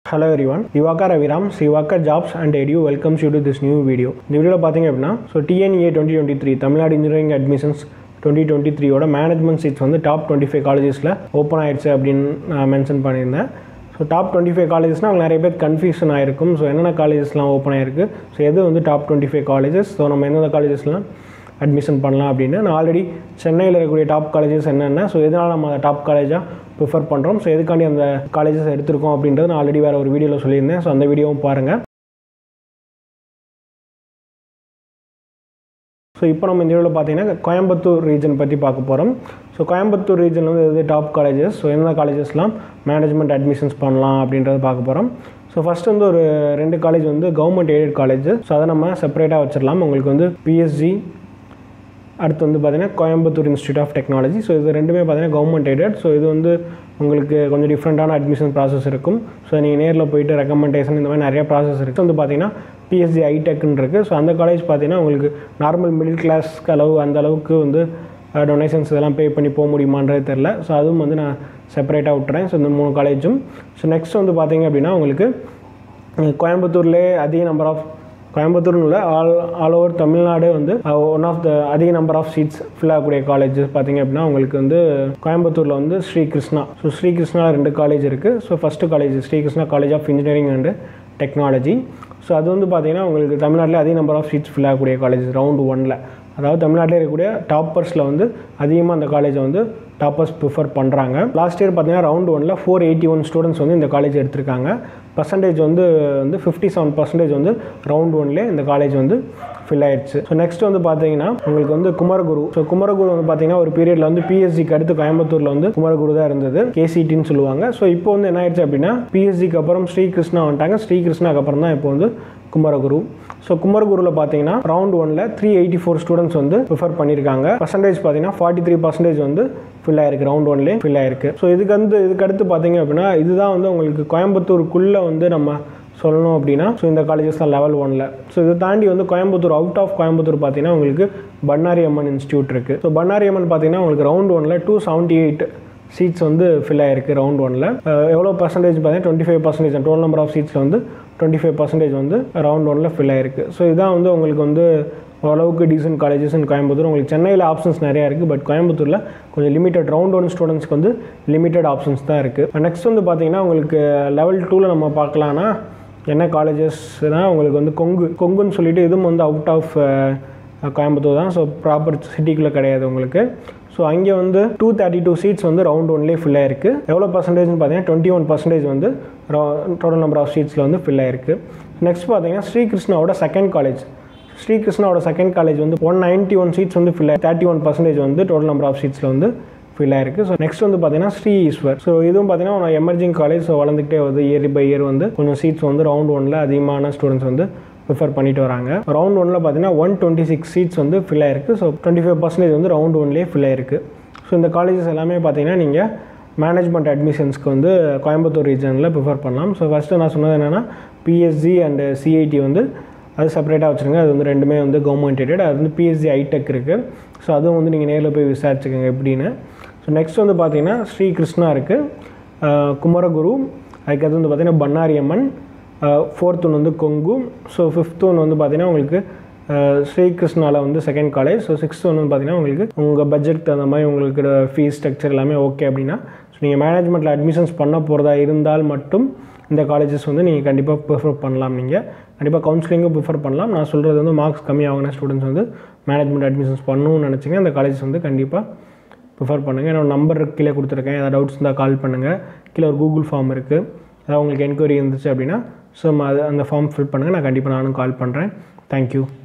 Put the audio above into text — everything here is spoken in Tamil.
hello everyone Divakar Raviram Sivakar jobs and edu welcomes you to this new video இந்த வீடியோவில் பார்த்தீங்க அப்படின்னா so TNEA twenty twenty three Tamil Nadu engineering admissions twenty twenty த்ரீயோட மேனேஜ்மெண்ட் சீட்ஸ் வந்து டாப் டுவெண்ட்டி ஃபைவ் காலேஜஸில் ஓப்பன் ஆயிடுச்சு அப்படின்னு நான் மென்ஷன் பண்ணியிருந்தேன் ஸோ டாப் டுவெண்ட்டி ஃபைவ் காலேஜஸ்னால் அவங்க நிறைய பேர் கன்ஃபியூஷன் ஆயிருக்கும் ஸோ என்னென்ன காலேஜஸ்லாம் ஓப்பன் ஆயிருக்கு ஸோ எது வந்து top twenty five colleges so நம்ம எந்தெந்த காலேஜஸ்லாம் அட்மிஷன் பண்ணலாம் அப்படின்னு நான் ஆல்ரெடி சென்னையில் இருக்கக்கூடிய டாப் காலேஜஸ் என்னென்ன ஸோ எதனால் நம்ம அதை டாப் காலேஜாக ப்ரிஃபர் பண்ணுறோம் ஸோ எதுக்காண்டி அந்த காலேஜஸ் எடுத்திருக்கோம் அப்படின்றது நான் ஆல்ரெடி வேறு ஒரு வீடியோவில் சொல்லியிருந்தேன் ஸோ அந்த வீடியோவும் பாருங்கள் ஸோ இப்போ நம்ம இந்த வீடியோவில் பார்த்தீங்கன்னா கோயம்புத்தூர் ரீஜன் பற்றி பார்க்க போகிறோம் ஸோ கோயம்புத்தூர் ரீஜன் வந்து எது டாப் காலேஜஸ் ஸோ எந்த காலேஜஸ்லாம் மேனேஜ்மெண்ட் அட்மிஷன்ஸ் பண்ணலாம் அப்படின்றத பார்க்க போகிறோம் ஸோ ஃபஸ்ட் வந்து ஒரு ரெண்டு காலேஜ் வந்து கவர்மெண்ட் எய்டட் காலேஜ் ஸோ அதை நம்ம செப்பரேட்டாக வச்சிடலாம் உங்களுக்கு வந்து பிஎஸ்ஜி அடுத்து வந்து பார்த்தீங்கன்னா Coimbatore institute of technology so இது ரெண்டுமே பார்த்தீங்கன்னா கவர்மெண்ட் எய்டட் ஸோ இது வந்து உங்களுக்கு கொஞ்சம் டிஃப்ரெண்ட்டான அட்மிஷன் ப்ராசஸ் இருக்கும் ஸோ நீங்கள் நேரில் போயிட்டு ரெக்கமெண்டேஷன் இந்த மாதிரி நிறைய ப்ராசஸ் இருக்குது வந்து பார்த்தீங்கன்னா பிஎஸ்சி ஐடெக்னு இருக்குது ஸோ அந்த காலேஜ் பார்த்தீங்கன்னா உங்களுக்கு நார்மல் மிடில் கிளாஸ்க்கு அளவு அந்த அளவுக்கு வந்து டொனேஷன்ஸ் இதெல்லாம் பே பண்ணி போக முடியுமான்றது தெரில ஸோ அதுவும் வந்து நான் செப்பரேட்டாக விட்டுறேன் ஸோ இந்த மூணு காலேஜும் ஸோ நெக்ஸ்ட் வந்து பார்த்தீங்க அப்படின்னா உங்களுக்கு கோயம்புத்தூர்லேயே அதிக நம்பர் ஆஃப் கோயம்புத்தூர்னு இல்லை ஆல் ஆல் ஓவர் தமிழ்நாடு வந்து ஒன் ஆஃப் த அதிக நம்பர் ஆஃப் சீட்ஸ் ஃபில் ஆகக்கூடிய காலேஜஸ் பார்த்தீங்க அப்படின்னா உங்களுக்கு வந்து கோயம்புத்தூரில் வந்து ஸ்ரீ கிருஷ்ணா ஸோ ஸ்ரீ கிருஷ்ணா ரெண்டு காலேஜ் இருக்குது so first college Sri Krishna college of engineering and technology so அது வந்து பார்த்தீங்கன்னா உங்களுக்கு தமிழ்நாட்டில் அதிக நம்பர் ஆஃப் சீட்ஸ் ஃபில் ஆகக்கூடிய காலேஜ் ரவுண்டு ஒனில் அதாவது தமிழ்நாட்டில் இருக்கக்கூடிய டாப்பர்ஸில் வந்து அதிகமாக அந்த காலேஜை வந்து டாப்பர்ஸ் ப்ரிஃபர் பண்ணுறாங்க லாஸ்ட் இயர் பார்த்தீங்கன்னா ரவுண்ட் ஒனில் ஃபோர் எயிட்டி ஒன் ஸ்டூடெண்ட்ஸ் வந்து இந்த காலேஜ் எடுத்திருக்காங்க பர்சன்டேஜ் வந்து வந்து ஃபிஃப்டி செவன் பர்சன்டேஜ் வந்து ரவுண்ட் ஒன்லேயே இந்த காலேஜ் வந்து ஃபில் ஆயிடுச்சு ஸோ நெக்ஸ்ட் வந்து பார்த்தீங்கன்னா உங்களுக்கு வந்து குமரகுரு ஸோ குமரகுரு வந்து பார்த்தீங்கன்னா ஒரு பீரியடில் வந்து பிஎஸ்சிக்கு அடுத்து கோயம்புத்தூரில் வந்து குமரகுரு தான் இருந்தது கேசிடின்னு சொல்லுவாங்க ஸோ இப்போ வந்து என்ன ஆயிடுச்சு அப்படின்னா பிஎஸ்சிக்கு அப்புறம் ஸ்ரீகிருஷ்ணா வந்துட்டாங்க ஸ்ரீகிருஷ்ணாக்கு அப்புறம் தான் இப்போ வந்து குமரகுரு ஸோ குமரகுருவில் பார்த்தீங்கன்னா ரவுண்ட் ஒனில் த்ரீ எயிட்டி ஃபோர் ஸ்டூடெண்ட்ஸ் வந்து ப்ரிஃபர் பண்ணியிருக்காங்க பர்சன்டேஜ் பார்த்தீங்கன்னா ஃபார்ட்டி த்ரீ பர்சன்டேஜ் வந்து ஃபில் ஆயிருக்கு ரவுண்ட் ஒன்லேயே ஃபில் ஆயிருக்கு ஸோ இதுக்கு வந்து இதுக்கு அடுத்து பார்த்தீங்க அப்படின்னா இதுதான் வந்து உங்களுக்கு கோயம்புத்தூருக்குள்ளே வந்து நம்ம சொல்லணும் அப்படின்னா ஸோ இந்த காலேஜஸ் தான் லெவல் ஒனில் ஸோ இதை தாண்டி வந்து கோயம்புத்தூர் அவுட் ஆஃப் கோயம்புத்தூர் பார்த்தீங்கன்னா உங்களுக்கு பண்ணாரி அம்மன் இன்ஸ்டியூட் இருக்குது ஸோ பண்ணாரி அம்மன் பார்த்தீங்கன்னா உங்களுக்கு ரவுண்ட் ஒனில் டூ செவன்ட்டி எயிட் சீட்ஸ் வந்து ஃபில் ஆயிருக்கு ரவுண்ட் ஒனில் எவ்வளோ பர்சன்டேஜ் பார்த்தீங்கன்னா twenty five percentage total number of சீட்ஸில் வந்து டுவெண்ட்டி ஃபைவ் பர்சன்டேஜ் வந்து ரவுண்ட் ஒனில் ஃபில் ஆயிருக்கு ஸோ இதான் வந்து உங்களுக்கு வந்து ஓரளவுக்கு டீசென்ட் காலேஜஸ் இன் கோயம்புத்தூர் உங்களுக்கு சென்னையில் ஆப்ஷன்ஸ் நிறையா இருக்குது பட் கோயம்புத்தூரில் கொஞ்சம் லிமிட்டட் ரவுண்ட் ஒன் ஸ்டூடெண்ட்ஸ்க்கு வந்து லிமிட்டட் ஆப்ஷன்ஸ் தான் இருக்குது நெக்ஸ்ட் வந்து பார்த்தீங்கன்னா உங்களுக்கு லெவல் டூவில் நம்ம பார்க்கலான்னா என்ன காலேஜஸ்னால் உங்களுக்கு வந்து கொங்கு கொங்குன்னு சொல்லிட்டு இதுவும் வந்து அவுட் ஆஃப் கோயம்புத்தூர் தான் ஸோ ப்ராப்பர் சிட்டிக்குள்ளே கிடையாது உங்களுக்கு ஸோ அங்கே வந்து டூ தேர்ட்டி டூ சீட்ஸ் வந்து ரவுண்ட் ஒன்லேயே ஃபில் ஆயிருக்கு எவ்வளோ பர்சன்டேஜ்னு பார்த்தீங்கன்னா டுவெண்ட்டி ஒன் பர்சன்டேஜ் வந்து டோட்டல் நம்பர் ஆஃப் சீட்ஸில் வந்து ஃபில் ஆயிருக்கு நெக்ஸ்ட் பார்த்தீங்கன்னா ஸ்ரீகிருஷ்ணாவோட செகண்ட் காலேஜ் ஸ்ரீகிருஷ்ணாவோட செகண்ட் காலேஜ் வந்து ஒன் நைன்ட்டி ஒன் சீட்ஸ் வந்து ஃபில் ஆகி தேர்ட்டி ஒன் பர்சன்டேஜ் வந்து டோட்டல் நம்பர் ஆஃப் சீட்ஸில் வந்து ஃபில் ஆயிருக்கு ஸோ நெக்ஸ்ட் வந்து பார்த்தீங்கன்னா ஸ்ரீ ஈஸ்வர் ஸோ இதுவும் பார்த்தீங்கன்னா எமர்ஜிங் காலேஜ் ஸோ வளர்ந்துக்கிட்டே வருது இயர் பை இயர் வந்து கொஞ்சம் சீட்ஸ் வந்து ரவுண்ட் ஒனில் அதிகமான ஸ்டூடெண்ட்ஸ் வந்து ப்ரிஃபர் பண்ணிட்டு வராங்க ரவுண்ட் ஒனில் பார்த்தீங்கன்னா ஒன் டுவெண்ட்டி சிக்ஸ் சீட்ஸ் வந்து ஃபில் ஆயிருக்கு ஸோ டுவெண்ட்டி ஃபைவ் பர்சன்டேஜ் வந்து ரவுண்ட் ஒன்லேயே ஃபில் ஆயிருக்கு ஸோ இந்த காலேஜஸ் எல்லாமே பார்த்தீங்கன்னா நீங்கள் மேனேஜ்மெண்ட் அட்மிஷன்ஸ்க்கு வந்து கோயம்புத்தூர் ரீஜனில் ப்ரிஃபர் பண்ணலாம் ஸோ ஃபஸ்ட்டு நான் சொன்னது என்னென்னா பிஎஸ்ஜி அண்ட் சிஐடி வந்து அது செப்பரேட்டாக வச்சுருங்க அது வந்து ரெண்டுமே வந்து கவர்மெண்ட் எய்டட் அது வந்து பிஎஸ்சி ஐடெக் இருக்குது ஸோ அதுவும் வந்து நீங்கள் நேரில் போய் விசாரிச்சுக்கோங்க எப்படின்னு ஸோ நெக்ஸ்ட் வந்து பார்த்தீங்கன்னா ஸ்ரீ கிருஷ்ணா இருக்குது குமரகுரு அதுக்கடுத்து வந்து பார்த்தீங்கன்னா பண்ணாரி அம்மன் ஃபோர்த் ஒன் வந்து கொங்கு ஸோ ஃபிஃப்த் ஒன் வந்து பார்த்தீங்கன்னா உங்களுக்கு ஸ்ரீகிருஷ்ணாவில் வந்து செகண்ட் காலேஜ் ஸோ சிக்ஸ்த் ஒன்று பார்த்தீங்கன்னா உங்களுக்கு உங்கள் பட்ஜெட் தகுந்த மாதிரி உங்களுக்கு ஃபீஸ் ஸ்ட்ரக்சர் எல்லாமே ஓகே அப்படின்னா ஸோ நீங்கள் மேனேஜ்மெண்ட்டில் அட்மிஷன்ஸ் பண்ண போகிறதா இருந்தால் மட்டும் இந்த காலேஜஸ் வந்து நீங்கள் கண்டிப்பாக ப்ரிஃபர் பண்ணலாம் நீங்கள் கண்டிப்பாக கவுன்சிலிங்கும் ப்ரிஃபர் பண்ணலாம் நான் சொல்கிறது வந்து மார்க்ஸ் கம்மி ஆகின ஸ்டூடெண்ட்ஸ் வந்து மேனேஜ்மெண்ட் அட்மிஷன்ஸ் பண்ணணும்னு நினச்சிங்க அந்த காலேஜஸ் வந்து கண்டிப்பாக ப்ரிஃபர் பண்ணுங்கள் என்னோட நம்பர் கீழே கொடுத்துருக்கேன் ஏதாவது டவுட்ஸ் இருந்தால் கால் பண்ணுங்கள் கீழே ஒரு கூகுள் ஃபார்ம் இருக்குது ஏதாவது உங்களுக்கு என்கொயரி இருந்துச்சு அப்படின்னா ஸோ அது அந்த ஃபார்ம் ஃபில் பண்ணுங்கள் நான் கண்டிப்பாக நானும் கால் பண்ணுறேன் தேங்க்யூ